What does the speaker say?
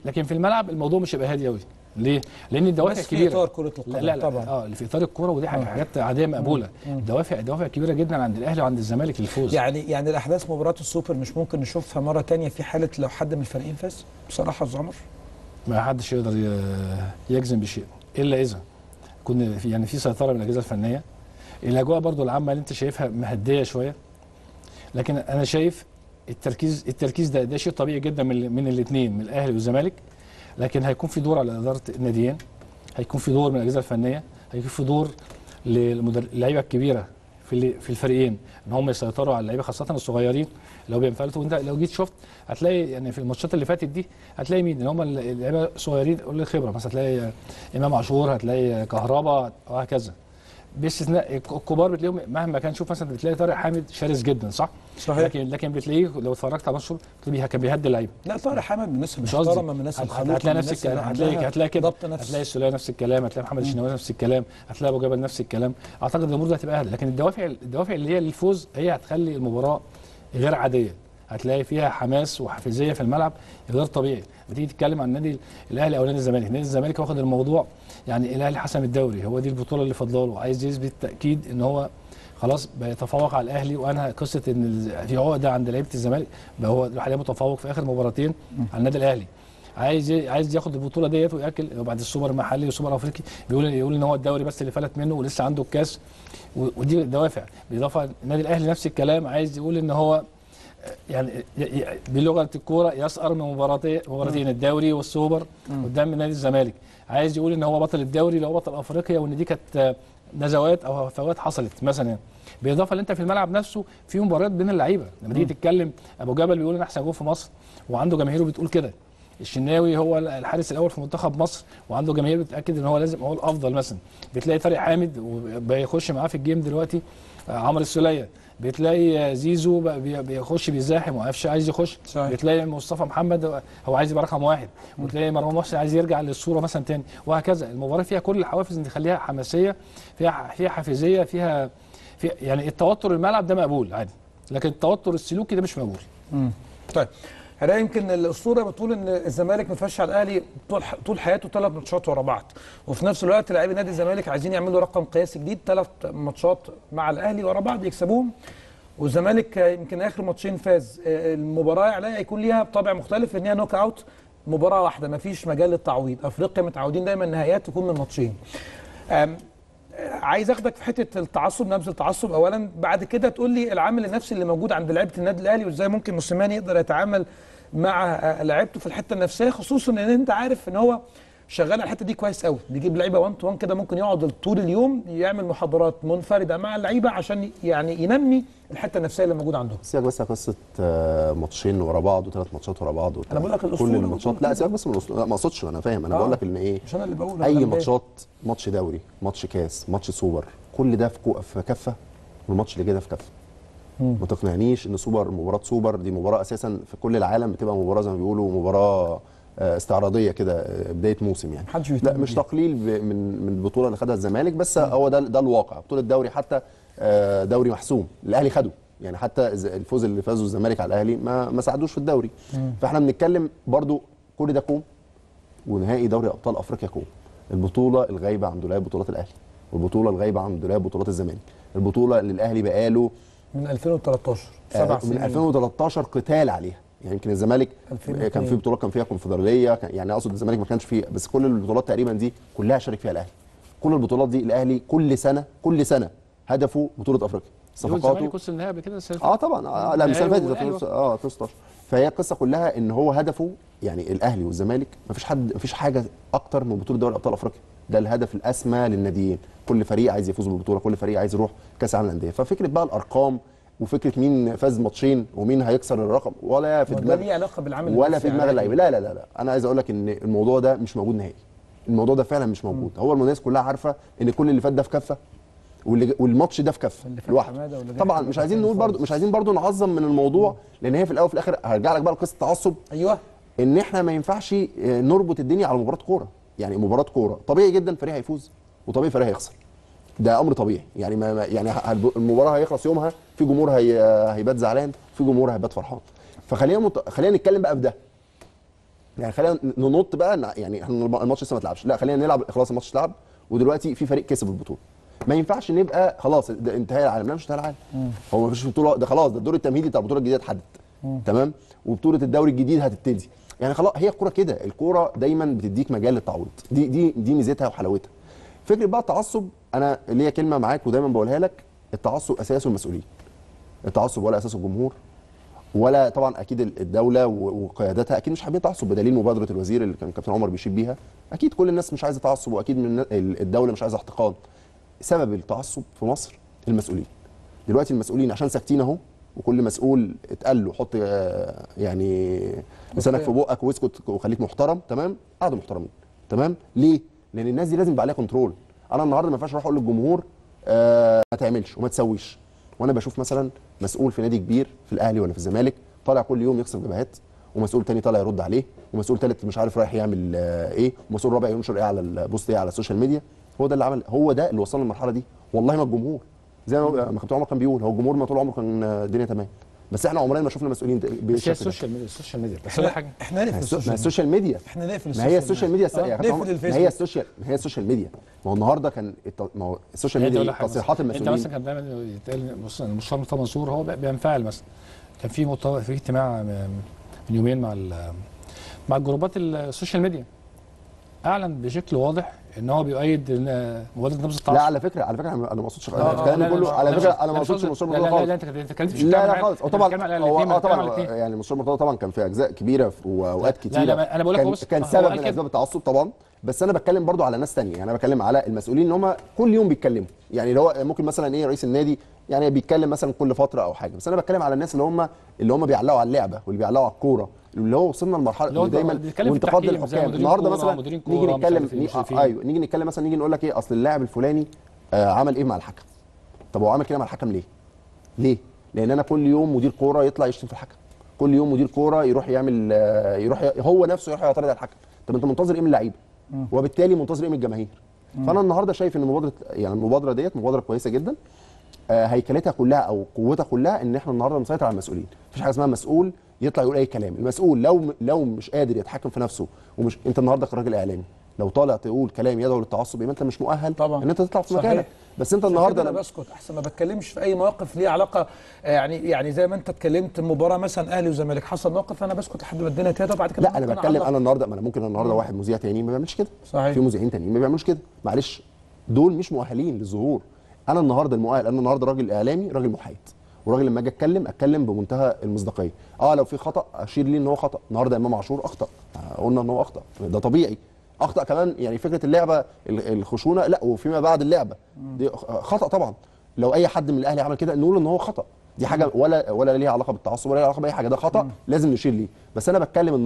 لكن في الملعب الموضوع مش هيبقى هادي قوي ليه؟ لان الدوافع بس في كبيره اطار كره القدم لا لا, لا طبعا اه اللي في اطار الكوره ودي حاجه حاجات عاديه مقبوله دوافع دوافع كبيره جدا عند الاهلي وعند الزمالك للفوز يعني يعني الاحداث مباراه السوبر مش ممكن نشوفها مره تانية في حاله لو حد من الفريقين فاز بصراحه يا عمر ما حدش يقدر ي- يجزم بشيء الا اذا كنا في يعني في سيطره من الاجهزه الفنيه الاجواء برضو العامه اللي انت شايفها مهديه شويه لكن انا شايف التركيز التركيز ده ده شيء طبيعي جدا من من الاثنين من الاهلي والزمالك لكن هيكون في دور على اداره الناديين هيكون في دور من الاجهزه الفنيه هيكون في دور للمدر- اللعيبه الكبيره في اللي- في الفريقين ان هم يسيطروا على اللعيبه خاصه الصغيرين لو بينفلتوا وانت لو جيت شفت هتلاقي يعني في الماتشات اللي فاتت دي هتلاقي مين ان هم اللعيبه الصغيرين قول لي خبره مثلا هتلاقي امام عاشور هتلاقي كهربا وهكذا باستثناء الكبار بتلاقيهم مهما كان شوف مثلا بتلاقي طارق حامد شرس جدا صح؟ صحيح لكن لكن بتلاقيه لو اتفرجت على ماتشه بتلاقيه كان بيهدي اللعيبه لا طارق حامد من الناس مش قصدي المحترمه من الناس هت- الخلوقه هتلاقي من نفس الناس الكلام اللي هتلاقي عندها هتلاقي كده ضبط نفس هتلاقي السوليه نفس الكلام هتلاقي محمد الشناوي نفس الكلام هتلاقي ابو جبل نفس الكلام اعتقد الامور دي هتبقى اهدى لكن الدوافع الدوافع اللي هي للفوز هي هتخلي المباراه غير عاديه هتلاقي فيها حماس وحافزيه في الملعب غير طبيعي بتيجي تتكلم عن النادي الاهلي او نادي الزمالك نادي الزمالك واخد الموضوع يعني الاهلي حسم الدوري هو دي البطوله اللي فاضله له عايز يثبت تاكيد ان هو خلاص بيتفوق على الاهلي وانهى قصه ان ال- في عقده عند لعيبه الزمالك بقى هو حاليا متفوق في اخر مباراتين على النادي الاهلي عايز ي- عايز ياخد البطوله ديت وياكل وبعد السوبر المحلي والسوبر الافريقي بيقول يقول ان هو الدوري بس اللي فلت منه ولسه عنده الكاس و- ودي دوافع بالاضافه النادي الاهلي نفس الكلام عايز يقول ان هو يعني ي- ي- بلغه الكوره يسأر من مباراتين مباراتين الدوري والسوبر قدام نادي الزمالك عايز يقول ان هو بطل الدوري لو بطل افريقيا وان دي كانت آه، نزوات او هفوات حصلت مثلا يعني. بالاضافه ان انت في الملعب نفسه في مباريات بين اللعيبه لما تيجي تتكلم ابو جبل بيقول ان احسن جول في مصر وعنده جماهيره بتقول كده الشناوي هو الحارس الاول في منتخب مصر وعنده جماهير بتاكد ان هو لازم هو الافضل مثلا بتلاقي طارق حامد وبيخش معاه في الجيم دلوقتي آه، عمرو السوليه بتلاقي آه، زيزو بقى بي- بيخش بيزاحم وقفش عايز يخش صحيح. بتلاقي مصطفى محمد هو عايز يبقى رقم واحد وتلاقي مروان محسن عايز يرجع للصوره مثلا تاني وهكذا المباراه فيها كل الحوافز اللي تخليها حماسيه فيها فيها حافزيه فيها في يعني التوتر الملعب ده مقبول عادي لكن التوتر السلوكي ده مش مقبول طيب هلا يمكن الاسطوره بتقول ان الزمالك مفشل على الاهلي طول طول حياته ثلاث ماتشات ورا بعض وفي نفس الوقت لاعبي نادي الزمالك عايزين يعملوا رقم قياسي جديد ثلاث ماتشات مع الاهلي ورا بعض يكسبوهم والزمالك يمكن اخر ماتشين فاز المباراه عليها هيكون ليها طابع مختلف ان هي نوك اوت مباراه واحده مفيش مجال للتعويض افريقيا متعودين دايما النهائيات تكون من ماتشين أم، عايز اخدك في حته التعصب نبذ التعصب اولا بعد كده تقول لي العامل النفسي اللي موجود عند لعيبه النادي الاهلي وازاي ممكن موسيماني يقدر يتعامل مع آه، لعيبته في الحته النفسيه خصوصا ان انت عارف ان هو شغال على الحته دي كويس قوي بيجيب لعيبه 1 تو 1 كده ممكن يقعد طول اليوم يعمل محاضرات منفرده مع اللعيبه عشان يعني ينمي الحته النفسيه اللي موجوده عندهم سيبك بس على قصه آه، ماتشين ورا بعض وثلاث ماتشات ورا بعض وبتاع. أنا بقول لك كل الأسطورة الماتشات بتقول لا كده. سيبك بس من الأسطورة. لا ما اقصدش انا فاهم انا آه. بقول لك ان ايه مش انا اللي بقول اي أنا ماتشات ماتش دوري ماتش كاس ماتش سوبر كل ده في كو- في كفه والماتش اللي جاي ده في كفه ما تقنعنيش ان سوبر مباراه سوبر دي مباراه اساسا في كل العالم بتبقى مباراه زي ما بيقولوا مباراه آه، استعراضيه كده آه، بدايه موسم يعني محدش لا بيهتم مش بيها. تقليل ب- من من البطوله اللي خدها الزمالك بس هو ده ده الواقع بطوله الدوري حتى آه، دوري محسوم الاهلي خده يعني حتى إذا الفوز اللي فازوا الزمالك على الاهلي ما ما ساعدوش في الدوري فاحنا بنتكلم برضو كل ده كوم ونهائي دوري ابطال افريقيا كوم البطوله الغايبه عن دولاب بطولات الاهلي والبطوله الغايبه عن دولاب بطولات الزمالك البطوله اللي الاهلي بقاله من 2013 آه، سبع من سنين 2013 قتال عليها يعني يمكن الزمالك 2002. كان في بطولات كان فيها كونفدراليه كان- يعني اقصد الزمالك ما كانش فيه بس كل البطولات تقريبا دي كلها شارك فيها الاهلي كل البطولات دي الاهلي كل سنه كل سنه هدفه بطوله افريقيا الزمالك صفقاته وصل النهائي قبل كده السنة اللي اه طبعا آه لا مش السنه اللي الأهلي فاتت والأهلي. اه 16 فهي القصه كلها ان هو هدفه يعني الاهلي والزمالك ما فيش حد ما فيش حاجه اكتر من بطوله دوري ابطال افريقيا ده الهدف الاسمى للناديين كل فريق عايز يفوز بالبطوله كل فريق عايز يروح كاس العالم للانديه ففكره بقى الارقام وفكره مين فاز ماتشين ومين هيكسر الرقم ولا في وده دماغ ليه علاقه بالعامل ولا النفسي في دماغ يعني. اللعيبه لا لا لا لا انا عايز اقول لك ان الموضوع ده مش موجود نهائي الموضوع ده فعلا مش موجود هو الناس كلها عارفه ان كل اللي فات ده في كفه واللي والماتش ده في كفه اللي فات لوحده حمادة واللي جاي طبعا حمادة مش عايزين تاني نقول برضو خالص. مش عايزين برضو نعظم من الموضوع لان هي في الاول وفي الاخر هرجع لك بقى لقصه التعصب ايوه ان احنا ما ينفعش آه، نربط الدنيا على مباراه كوره يعني مباراه كوره طبيعي جدا فريق هيفوز وطبيعي فريق هيخسر ده امر طبيعي يعني ما ما- يعني ه- المباراه هيخلص يومها في جمهور هي هيبات زعلان في جمهور هيبات فرحان فخلينا مت... خلينا نتكلم بقى في ده يعني خلينا ننط بقى نع- يعني احنا الماتش لسه ما اتلعبش لا خلينا نلعب خلاص الماتش اتلعب ودلوقتي في فريق كسب البطوله ما ينفعش نبقى خلاص ده انتهى العالم لا مش انتهى العالم هو ما فيش بطوله ده خلاص ده الدور التمهيدي بتاع البطوله الجديده اتحدد تمام وبطوله الدوري الجديد هتبتدي يعني خلاص هي الكوره كده الكوره دايما بتديك مجال للتعويض دي دي دي ميزتها وحلاوتها فكره بقى التعصب انا ليا كلمه معاك ودايما بقولها لك التعصب اساسه المسؤولين التعصب ولا اساسه الجمهور ولا طبعا اكيد الدوله و- وقيادتها اكيد مش حابين تعصب بدليل مبادره الوزير اللي كان كابتن عمر بيشيد بيها اكيد كل الناس مش عايزه تعصب واكيد من النا- الدوله مش عايزه احتقان سبب التعصب في مصر المسؤولين دلوقتي المسؤولين عشان ساكتين اهو وكل مسؤول اتقال له حط آه، يعني لسانك في بقك واسكت وخليك محترم تمام قعدوا محترمين تمام ليه لان الناس دي لازم يبقى عليها كنترول انا النهارده ما ينفعش اروح اقول للجمهور آه ما تعملش وما تسويش وانا بشوف مثلا مسؤول في نادي كبير في الاهلي ولا في الزمالك طالع كل يوم يخسر جبهات ومسؤول تاني طالع يرد عليه ومسؤول تالت مش عارف رايح يعمل آه ايه ومسؤول رابع ينشر ايه على البوست ايه على السوشيال ميديا هو ده اللي عمل هو ده اللي وصلنا للمرحله دي والله ما الجمهور زي ما ما كابتن عمر كان بيقول هو الجمهور ما طول عمره كان آه، الدنيا تمام بس احنا عمرنا ما شفنا مسؤولين ده- بس هي بالشكل ده. السوشيال ميديا السوشيال ميديا بس أقول لك حاجه احنا ما نقفل هي السو- ما هي السوشيال السوشيال ميديا احنا نقفل ما هي السوشيال ميديا آه، يا كابتن نقفل عمر، ما هي الفيسبوك. السوشيال ما هي السوشيال ميديا ما هو النهارده كان الت- ما هو السوشيال يعني ميديا أقول دي لك حاجة تصريحات مثلاً. انت المسؤولين مثلا كان دايما يتقال بص المستشار مرتضى منصور هو بي- بينفعل مثلا كان في مؤتمر في اجتماع م- من يومين مع ال- مع الجروبات السوشيال ميديا اعلن بشكل واضح ان هو بيؤيد إن مبادره نبذ لا التعصب على فكره على فكره انا أنا ما اقصدش آه، آه، الكلام لا، لا، كله لا، على لا، فكره لا، انا ما مش اقصدش قصدي- المستشار لا مرتضى لا خالص لا انت كنت اتكلمت لا لا خالص هو طبعا هو هو آه طبعا يعني المستشار مرتضى طبعا كان في اجزاء كبيره في اوقات لا، كتيره لا، أنا بقول لك كان, هو بص- كان هو سبب قال من كده. اسباب التعصب طبعا بس انا بتكلم برضو على ناس تانية يعني انا بتكلم على المسؤولين ان هم كل يوم بيتكلموا يعني اللي هو ممكن مثلا ايه رئيس النادي يعني بيتكلم مثلا كل فتره او حاجه بس انا بتكلم على الناس اللي هم اللي هم بيعلقوا على اللعبه واللي بيعلقوا على الكوره اللي هو وصلنا لمرحله اللي هو اللي دايما بيتكلم في وانتقاد التحكيم زي للحكام مديرين النهارده كورة مثلا ومديرين نيجي كورة ومش نتكلم عارف إيه، ني- مشرفين. آه، ايوه نيجي نتكلم مثلا نيجي نقول لك ايه اصل اللاعب الفلاني آه عمل ايه مع الحكم طب هو عمل كده مع الحكم ليه ليه لان انا كل يوم مدير كوره يطلع يشتم في الحكم كل يوم مدير كوره يروح يعمل آه، يروح ي- هو نفسه يروح يعترض على الحكم طب انت منتظر ايه من اللعيبه وبالتالي منتظر ايه من الجماهير فانا النهارده شايف ان مبادره يعني المبادره ديت مبادره كويسه جدا آه، هيكلتها كلها او قوتها كلها ان احنا النهارده نسيطر على المسؤولين مفيش حاجه اسمها مسؤول يطلع يقول اي كلام المسؤول لو لو مش قادر يتحكم في نفسه ومش انت النهارده كراجل اعلامي لو طالع تقول كلام يدعو للتعصب يبقى انت مش مؤهل طبعا. ان انت تطلع في صحيح. مكانك بس انت عشان النهارده كده انا لما- بسكت احسن ما بتكلمش في اي مواقف ليها علاقه آه، يعني يعني زي ما انت اتكلمت مباراه مثلا اهلي وزمالك حصل موقف انا بسكت لحد ما الدنيا تهدى وبعد كده لا انا ممكن بتكلم أعلق. انا النهارده ما انا ممكن النهارده واحد مذيع تاني ما بيعملش كده صحيح. في مذيعين تانيين ما بيعملوش كده معلش دول مش مؤهلين للظهور انا النهارده المؤهل انا النهارده راجل اعلامي راجل محايد وراجل لما اجي اتكلم اتكلم بمنتهى المصداقيه اه لو في خطا اشير ليه ان هو خطا النهارده امام عاشور اخطا آه، قلنا ان هو اخطا ده طبيعي اخطا كمان يعني فكره اللعبه ال- الخشونه لا وفيما بعد اللعبه دي خطا طبعا لو اي حد من الاهلي عمل كده نقول ان هو خطا دي حاجه ولا ولا ليها علاقه بالتعصب ولا ليها علاقه باي حاجه ده خطا لازم نشير ليه بس انا بتكلم